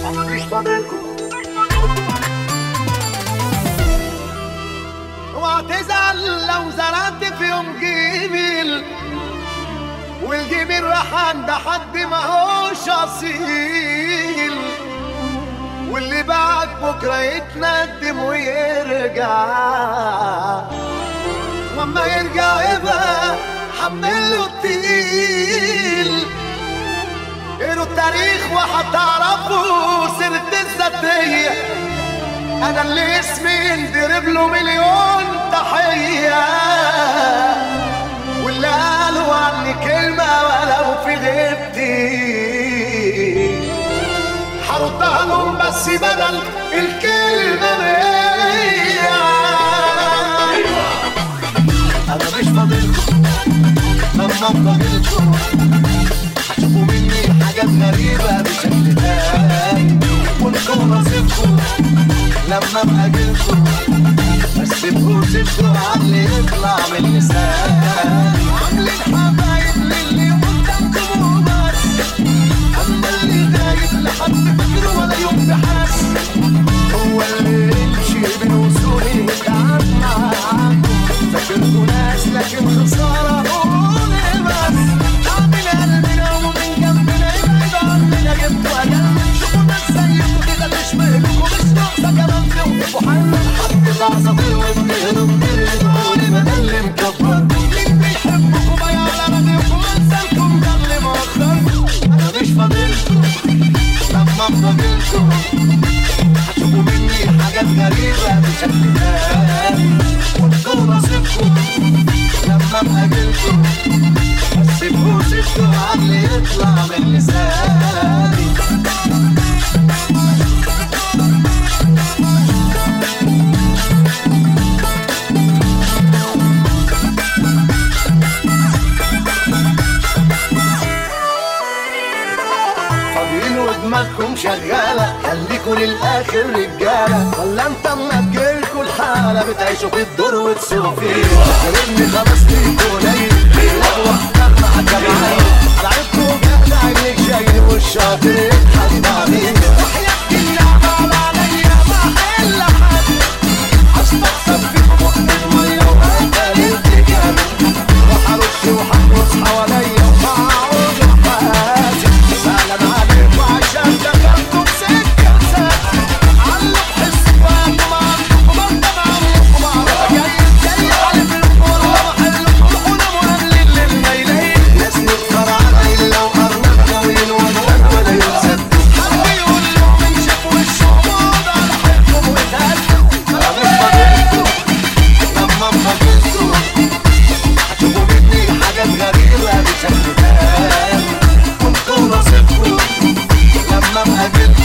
مش فاضلكم اوعى تزعل لو زرعت في يوم جميل والجميل راح عند حد ما هوش اصيل واللي بعد بكره يتندم ويرجع واما يرجع يبقى حمله التقيل قروا التاريخ وهتعرفوا سيرة الذاتية أنا اللي اسمي ينضرب له مليون تحية واللي قالوا عني كلمة ولو في غيبتي هردها لهم بس بدل الكلمة مية أنا مش فاضلكم لما فاضلكم هتشوفوا مني حاجات غريبة بشكل تاني وانتوا نصيبكم لما ابقى جيلكم بس تبقوا سبتوا عقلي يطلع من لساني عاملين حبايب للي قدامكم وبس اما اللي غايب لحد فاكره ولا يوم بحس هو اللي يمشي بين وصولي يتعب معاكم فاكركوا ناس لكن خسارة قولي بس عامل قلبنا ومن جنبنا يبعد عننا جبتوا أجل شوفوا ناس زيكم كده تشبه لكم مش ناقصة كمان توقفوا حل حد العصافير وبتهرب ترقوا ما ده اللي مكبر مين بيحبكم بقى على راديوكم انسانكم ده اللي مؤخركم أنا مش فاضلكم لما فاضلكم هتشوفوا مني حاجات غريبة بشكل تاني وانتوا نصيبكم لما ابقى جيلكم بس تبقوا سبتوا عقلي يطلع من لساني فاضيين ودماغكم شغالة خليكوا للآخر رجالة ولا انت اما تجيلكوا الحالة بتعيشوا في الدور وتسوقوا فيه فاكرني خلاص ليكوا قليل بيلعبوا واحدة مع الجماعية لعبكوا جهد عينيك شايل والشاطر يضحك عليك وحياة اللعبة عليا ما إلا حد هستخسر فيكم وقت المية وهتقلب جامد راح ارش وهبص حواليا وهقعد وحاسب سلام عليكم عشان دخلتوا بسكة سد علق حسك وانتم عندكم انت معروفكم عرفة جاي جاي على فيلم والله محلكم ولا مهلل للميلين ناس نتفر علي لو قرب طويل ولا ولا ينسد حد يقول لهم من شاف وشهم وقعد على حيلكم وتهدوا انا مش فاضلكم لما فاضلكم هتشوفوا مني حاجات غريبة بشكل تاني وانتوا نصيبكم لما ابقى جيلكم